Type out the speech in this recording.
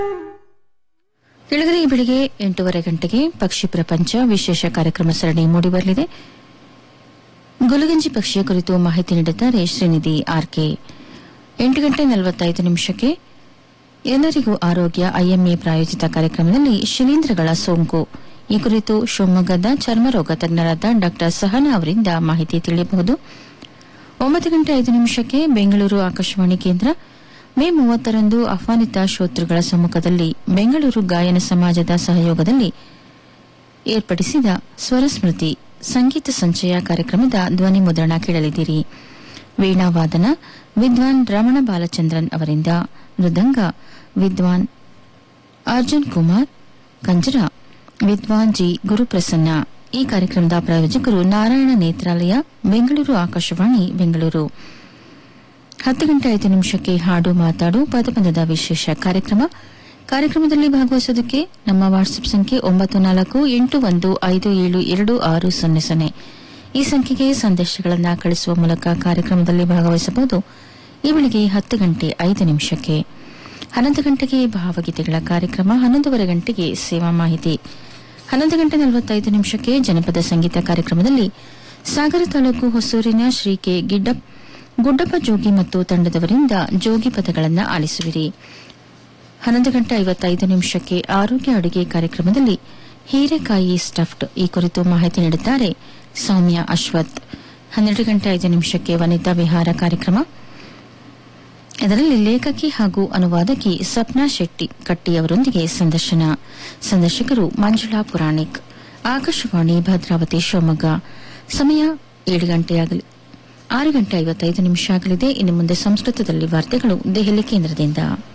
ಕೆಳಗಡೆ ಈ ಬೆಳಿಗ್ಗೆ ಎಂಟೂವರೆ ಗಂಟೆಗೆ ಪಕ್ಷಿ ಪ್ರಪಂಚ ವಿಶೇಷ ಕಾರ್ಯಕ್ರಮ ಸರಣಿ ಮೂಡಿಬರಲಿದೆ ಗುಲಗಂಜಿ ಪಕ್ಷಿಯ ಕುರಿತು ಮಾಹಿತಿ ನೀಡಿದ್ದಾರೆ ಶ್ರೀನಿಧಿ ಆರ್ಕೆ ಎಂಟು ಗಂಟೆ ನಲವತ್ತೈದು ನಿಮಿಷಕ್ಕೆ ಎಲ್ಲರಿಗೂ ಆರೋಗ್ಯ ಐಎಂಎ ಪ್ರಾಯೋಜಿತ ಕಾರ್ಯಕ್ರಮದಲ್ಲಿ ಶಿಲೀಂಧ್ರಗಳ ಸೋಂಕು ಈ ಕುರಿತು ಶಿವಮೊಗ್ಗದ ಚರ್ಮರೋಗ ತಜ್ಞರಾದ ಡಾ ಸಹನಾ ಅವರಿಂದ ಮಾಹಿತಿ ತಿಳಿಯಬಹುದು ಒಂಬತ್ತು ಗಂಟೆ ಐದು ನಿಮಿಷಕ್ಕೆ ಬೆಂಗಳೂರು ಆಕಾಶವಾಣಿ ಕೇಂದ್ರ ಮೇ ಮೂವತ್ತರಂದು ಆಹ್ವಾನಿತ ಶ್ರೋತೃಗಳ ಸಮ್ಮುಖದಲ್ಲಿ ಬೆಂಗಳೂರು ಗಾಯನ ಸಮಾಜದ ಸಹಯೋಗದಲ್ಲಿ ಏರ್ಪಡಿಸಿದ ಸ್ವರಸ್ಮೃತಿ ಸಂಗೀತ ಸಂಚಯ ಕಾರ್ಯಕ್ರಮದ ಧ್ವನಿ ಮುದ್ರಣ ಕೇಳಲಿದ್ದೀರಿ ವೀಣಾವಾದನ ವಿದ್ವಾನ್ ರಮಣ ಬಾಲಚಂದ್ರನ್ ಅವರಿಂದ ಮೃದಂಗ ವಿದ್ವಾನ್ ಅರ್ಜುನ್ ಕುಮಾರ್ ಕಂಜರ ವಿದ್ವಾನ್ ಜಿ ಗುರುಪ್ರಸನ್ನ ಈ ಕಾರ್ಯಕ್ರಮದ ಪ್ರಾಯೋಜಕರು ನಾರಾಯಣ ನೇತ್ರಾಲಯ ಬೆಂಗಳೂರು ಆಕಾಶವಾಣಿ ಬೆಂಗಳೂರು ಹತ್ತು ಗಂಟೆ ಐದು ನಿಮಿಷಕ್ಕೆ ಹಾಡು ಮಾತಾಡು ಪದಪದದ ವಿಶೇಷ ಕಾರ್ಯಕ್ರಮ ಕಾರ್ಯಕ್ರಮದಲ್ಲಿ ಭಾಗವಹಿಸೋದಕ್ಕೆ ನಮ್ಮ ವಾಟ್ಸ್ಆಪ್ ಸಂಖ್ಯೆ ಒಂಬತ್ತು ನಾಲ್ಕು ಎಂಟು ಒಂದು ಐದು ಏಳು ಎರಡು ಆರು ಸೊನ್ನೆ ಸೊನ್ನೆ ಈ ಸಂಖ್ಯೆಗೆ ಸಂದೇಶಗಳನ್ನು ಕಳಿಸುವ ಮೂಲಕ ಕಾರ್ಯಕ್ರಮದಲ್ಲಿ ಭಾಗವಹಿಸಬಹುದು ಈ ಬೆಳಿಗ್ಗೆ ಹತ್ತು ಗಂಟೆ ಐದು ನಿಮಿಷಕ್ಕೆ ಹನ್ನೊಂದು ಗಂಟೆಗೆ ಭಾವಗೀತೆಗಳ ಕಾರ್ಯಕ್ರಮ ಹನ್ನೊಂದುವರೆ ಗಂಟೆಗೆ ಸೇವಾ ಮಾಹಿತಿ ಹನ್ನೊಂದು ಗಂಟೆ ನಲವತ್ತೈದು ನಿಮಿಷಕ್ಕೆ ಜನಪದ ಸಂಗೀತ ಕಾರ್ಯಕ್ರಮದಲ್ಲಿ ಸಾಗರ ತಾಲೂಕು ಹೊಸೂರಿನ ಶ್ರೀ ಕೆ ಗಿಡ್ಡಪ್ ಗುಡ್ಡಪ್ಪ ಜೋಗಿ ಮತ್ತು ತಂಡದವರಿಂದ ಜೋಗಿ ಪದಗಳನ್ನು ಆಲಿಸುವಿರಿ ಹನ್ನೊಂದು ಗಂಟೆ ಐವತ್ತೈದು ನಿಮಿಷಕ್ಕೆ ಆರೋಗ್ಯ ಅಡುಗೆ ಕಾರ್ಯಕ್ರಮದಲ್ಲಿ ಹೀರೆಕಾಯಿ ಸ್ಟಫ್ಡ್ ಈ ಕುರಿತು ಮಾಹಿತಿ ನೀಡಿದ್ದಾರೆ ಸೌಮ್ಯ ಅಶ್ವಥ್ ಹನ್ನೆರಡು ಗಂಟೆ ಐದು ನಿಮಿಷಕ್ಕೆ ವನಿತಾ ವಿಹಾರ ಕಾರ್ಯಕ್ರಮ ಇದರಲ್ಲಿ ಲೇಖಕಿ ಹಾಗೂ ಅನುವಾದಕಿ ಸಪ್ನಾ ಶೆಟ್ಟಿ ಕಟ್ಟಿಯವರೊಂದಿಗೆ ಸಂದರ್ಶನ ಸಂದರ್ಶಕರು ಮಂಜುಳಾ ಪುರಾಣಿಕ್ ಆಕಾಶವಾಣಿ ಭದ್ರಾವತಿ ಶಿವಮೊಗ್ಗ ಸಮಯ ಏಳು ಗಂಟೆಯಾಗಲಿ ಆರು ಗಂಟೆ ಐವತ್ತೈದು ನಿಮಿಷ ಆಗಲಿದೆ ಇನ್ನು ಮುಂದೆ ಸಂಸ್ಕೃತದಲ್ಲಿ ವಾರ್ತೆಗಳು ದೆಹಲಿ ಕೇಂದ್ರದಿಂದ